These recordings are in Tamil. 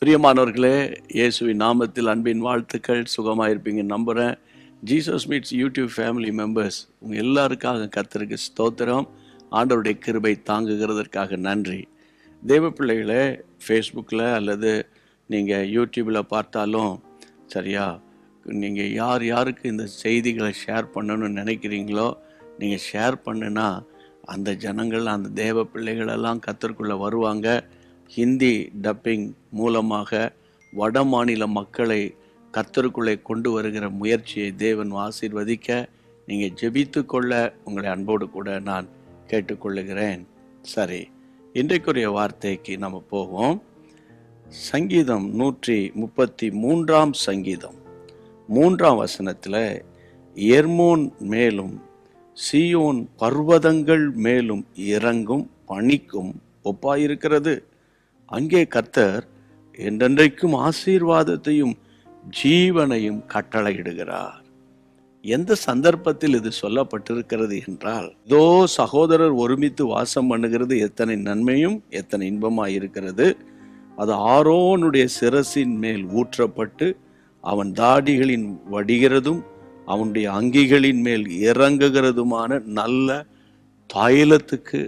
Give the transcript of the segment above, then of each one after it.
பிரியமானவர்களே இயேசுவின் நாமத்தில் அன்பின் வாழ்த்துக்கள் சுகமாக இருப்பீங்கன்னு நம்புகிறேன் Jesus meets YouTube family members உங்கள் எல்லாருக்காக கர்த்தருக்கு ஸ்தோத்திரம் ஆண்டவருடைய கிருபை தாங்குகிறதற்காக நன்றி தேவ பிள்ளைகளே ஃபேஸ்புக்கில் அல்லது நீங்கள் யூடியூப்பில் பார்த்தாலும் சரியா நீங்கள் யார் யாருக்கு இந்த செய்திகளை ஷேர் பண்ணணும்னு நினைக்கிறீங்களோ நீங்கள் ஷேர் பண்ணுனா அந்த ஜனங்கள் அந்த தேவ பிள்ளைகளெல்லாம் கத்தருக்குள்ளே வருவாங்க ஹிந்தி டப்பிங் மூலமாக வட மாநில மக்களை கத்தருக்குள்ளே கொண்டு வருகிற முயற்சியை தேவன் ஆசீர்வதிக்க நீங்கள் ஜெபித்து கொள்ள உங்களை அன்போடு கூட நான் கேட்டுக்கொள்ளுகிறேன் சரி இன்றைக்குரிய வார்த்தைக்கு நம்ம போவோம் சங்கீதம் நூற்றி முப்பத்தி மூன்றாம் சங்கீதம் மூன்றாம் வசனத்தில் எர்மோன் மேலும் சீயோன் பர்வதங்கள் மேலும் இறங்கும் பணிக்கும் ஒப்பாயிருக்கிறது அங்கே கர்த்தர் என்றென்றைக்கும் ஆசீர்வாதத்தையும் ஜீவனையும் கட்டளையிடுகிறார் எந்த சந்தர்ப்பத்தில் இது சொல்லப்பட்டிருக்கிறது என்றால் இதோ சகோதரர் ஒருமித்து வாசம் பண்ணுகிறது எத்தனை நன்மையும் எத்தனை இன்பமாய் இருக்கிறது அது ஆரோனுடைய சிரசின் மேல் ஊற்றப்பட்டு அவன் தாடிகளின் வடிகிறதும் அவனுடைய அங்கிகளின் மேல் இறங்குகிறதுமான நல்ல தைலத்துக்கு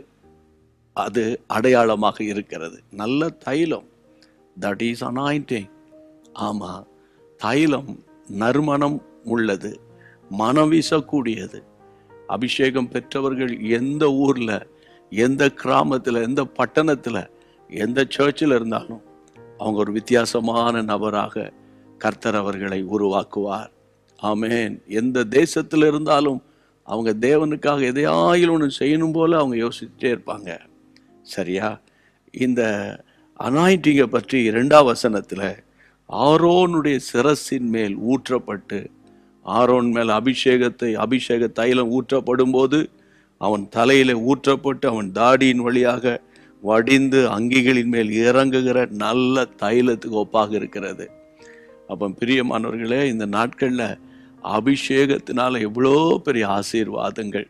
அது அடையாளமாக இருக்கிறது நல்ல தைலம் தட் இஸ் அனாயிண்டிங் ஆமாம் தைலம் நறுமணம் உள்ளது மனம் வீசக்கூடியது அபிஷேகம் பெற்றவர்கள் எந்த ஊரில் எந்த கிராமத்தில் எந்த பட்டணத்தில் எந்த சர்ச்சில் இருந்தாலும் அவங்க ஒரு வித்தியாசமான நபராக கர்த்தர் அவர்களை உருவாக்குவார் ஆமேன் எந்த தேசத்தில் இருந்தாலும் அவங்க தேவனுக்காக எதையாயிலும் ஒன்று செய்யணும் போல அவங்க யோசிச்சுட்டே இருப்பாங்க சரியா இந்த அனாயிட்டிங்கை பற்றி இரண்டாம் வசனத்தில் ஆரோனுடைய சிரசின் மேல் ஊற்றப்பட்டு ஆரோன் மேல் அபிஷேகத்தை அபிஷேக தைலம் ஊற்றப்படும் போது அவன் தலையில ஊற்றப்பட்டு அவன் தாடியின் வழியாக வடிந்து அங்கிகளின் மேல் இறங்குகிற நல்ல தைலத்துக்கு ஒப்பாக இருக்கிறது அப்போ பிரியமானவர்களே இந்த நாட்களில் அபிஷேகத்தினால எவ்வளோ பெரிய ஆசீர்வாதங்கள்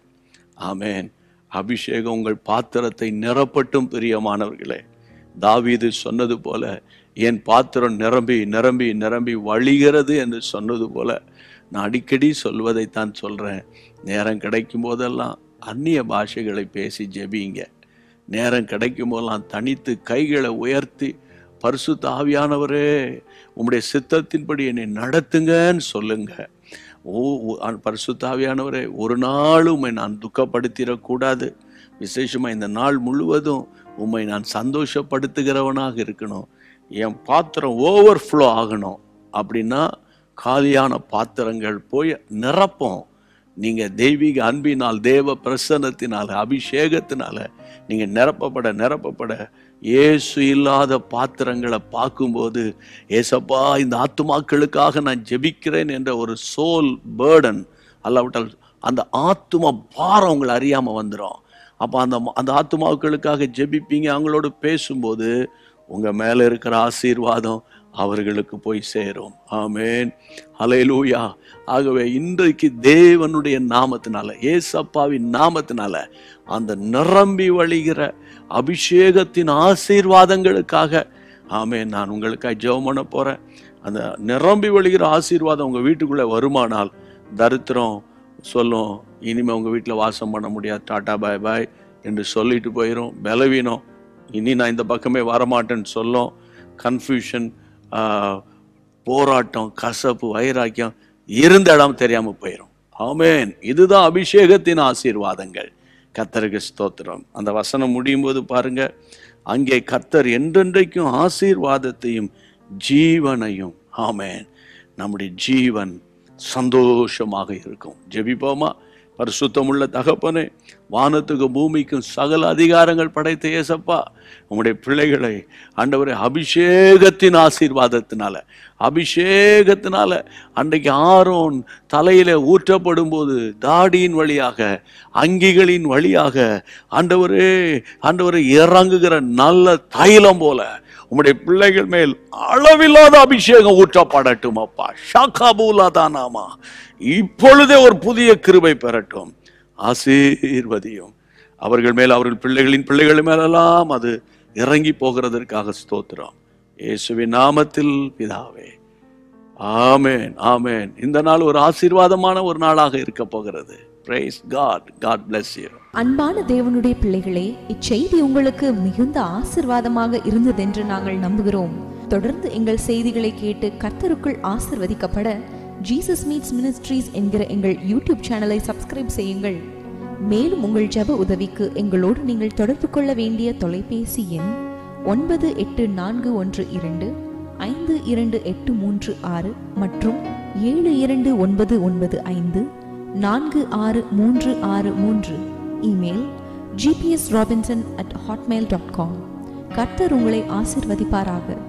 ஆமேன் அபிஷேகம் உங்கள் பாத்திரத்தை நிரப்பட்டும் பிரியமானவர்களே தாவீது சொன்னது போல என் பாத்திரம் நிரம்பி நிரம்பி நிரம்பி வழிகிறது என்று சொன்னது போல நான் அடிக்கடி சொல்வதைத்தான் சொல்கிறேன் நேரம் கிடைக்கும் போதெல்லாம் அந்நிய பாஷைகளை பேசி ஜெபிங்க நேரம் கிடைக்கும் போதெல்லாம் தனித்து கைகளை உயர்த்தி பரிசு தாவியானவரே உம்முடைய சித்தத்தின்படி என்னை நடத்துங்கன்னு சொல்லுங்க ஓ பரிசு தாவியானவரே ஒரு நாள் உம்மை நான் துக்கப்படுத்திடக்கூடாது விசேஷமாக இந்த நாள் முழுவதும் உம்மை நான் சந்தோஷப்படுத்துகிறவனாக இருக்கணும் என் பாத்திரம் ஓவர் ஃப்ளோ ஆகணும் அப்படின்னா காலியான பாத்திரங்கள் போய் நிரப்போம் நீங்கள் தெய்வீக அன்பினால் தேவ பிரசன்னத்தினால அபிஷேகத்தினால நீங்கள் நிரப்பப்பட நிரப்பப்பட இயேசு இல்லாத பாத்திரங்களை பார்க்கும்போது ஏசப்பா இந்த ஆத்துமாக்களுக்காக நான் ஜெபிக்கிறேன் என்ற ஒரு சோல் பேர்டன் அல்லாவிட்டால் அந்த ஆத்தும பாரம் உங்களை அறியாமல் வந்துடும் அப்போ அந்த அந்த ஆத்துமாக்களுக்காக ஜெபிப்பீங்க அவங்களோட பேசும்போது உங்கள் மேலே இருக்கிற ஆசீர்வாதம் அவர்களுக்கு போய் சேரும் ஆமேன் அலையலூயா ஆகவே இன்றைக்கு தேவனுடைய நாமத்தினால ஏசப்பாவின் நாமத்தினால அந்த நிரம்பி வழிகிற அபிஷேகத்தின் ஆசீர்வாதங்களுக்காக ஆமேன் நான் உங்களுக்காக ஜெபம் பண்ண போகிறேன் அந்த நிரம்பி வழிகிற ஆசீர்வாதம் உங்கள் வீட்டுக்குள்ளே வருமானால் தரித்திரம் சொல்லும் இனிமேல் உங்கள் வீட்டில் வாசம் பண்ண முடியாது டாட்டா பாய் பாய் என்று சொல்லிட்டு போயிடும் பலவீனம் இனி நான் இந்த பக்கமே வரமாட்டேன்னு சொல்லும் கன்ஃபியூஷன் போராட்டம் கசப்பு வைராக்கியம் இருந்த இடம் தெரியாமல் போயிடும் ஆமேன் இதுதான் அபிஷேகத்தின் ஆசீர்வாதங்கள் கத்தருக்கு ஸ்தோத்திரம் அந்த வசனம் முடியும் போது பாருங்க அங்கே கத்தர் என்றென்றைக்கும் ஆசீர்வாதத்தையும் ஜீவனையும் ஆமேன் நம்முடைய ஜீவன் சந்தோஷமாக இருக்கும் ஜெபிப்போமா பரிசுத்தமுள்ள தகப்பனே வானத்துக்கும் பூமிக்கும் சகல அதிகாரங்கள் படைத்த ஏசப்பா உம்முடைய பிள்ளைகளை ஆண்டவரை அபிஷேகத்தின் ஆசீர்வாதத்தினால அபிஷேகத்தினால அன்றைக்கு ஆரோன் தலையில ஊற்றப்படும் போது தாடியின் வழியாக அங்கிகளின் வழியாக ஆண்டவரே ஆண்டவரை இறங்குகிற நல்ல தைலம் போல உம்முடைய பிள்ளைகள் மேல் அளவில்லாத அபிஷேகம் ஊற்றப்படட்டும் அப்பா ஷாகாபூலா தானாமா இப்பொழுதே ஒரு புதிய கிருபை பெறட்டும் ஆசீர்வதியும் அவர்கள் மேல் அவர்கள் பிள்ளைகளின் பிள்ளைகள் மேலெல்லாம் அது இறங்கி போகிறதற்காக ஸ்தோத்திரம் இயேசுவின் நாமத்தில் பிதாவே ஆமென் ஆமென் இந்த நாள் ஒரு ஆசீர்வாதமான ஒரு நாளாக இருக்க போகிறது praise God God bless you அன்பான தேவனுடைய பிள்ளைகளே இச்செய்தி உங்களுக்கு மிகுந்த ஆசிர்வாதமாக இருந்ததென்று நாங்கள் நம்புகிறோம் தொடர்ந்து எங்கள் செய்திகளை கேட்டு கர்த்தருக்குள் ஆசிர்வதிக்கப்பட ஜீசஸ் மீட்ஸ் மினிஸ்ட்ரீஸ் என்கிற எங்கள் யூடியூப் சேனலை சப்ஸ்கிரைப் செய்யுங்கள் மேலும் உங்கள் ஜெப உதவிக்கு எங்களோடு நீங்கள் தொடர்பு கொள்ள வேண்டிய தொலைபேசி எண் ஒன்பது எட்டு நான்கு ஒன்று இரண்டு ஐந்து இரண்டு எட்டு மூன்று ஆறு மற்றும் ஏழு இரண்டு ஒன்பது ஒன்பது ஐந்து நான்கு ஆறு மூன்று ஆறு மூன்று email GPS Robinson at hotmail dot com கர்த்தர் உங்களை ஆசிர்வதிப்பாராக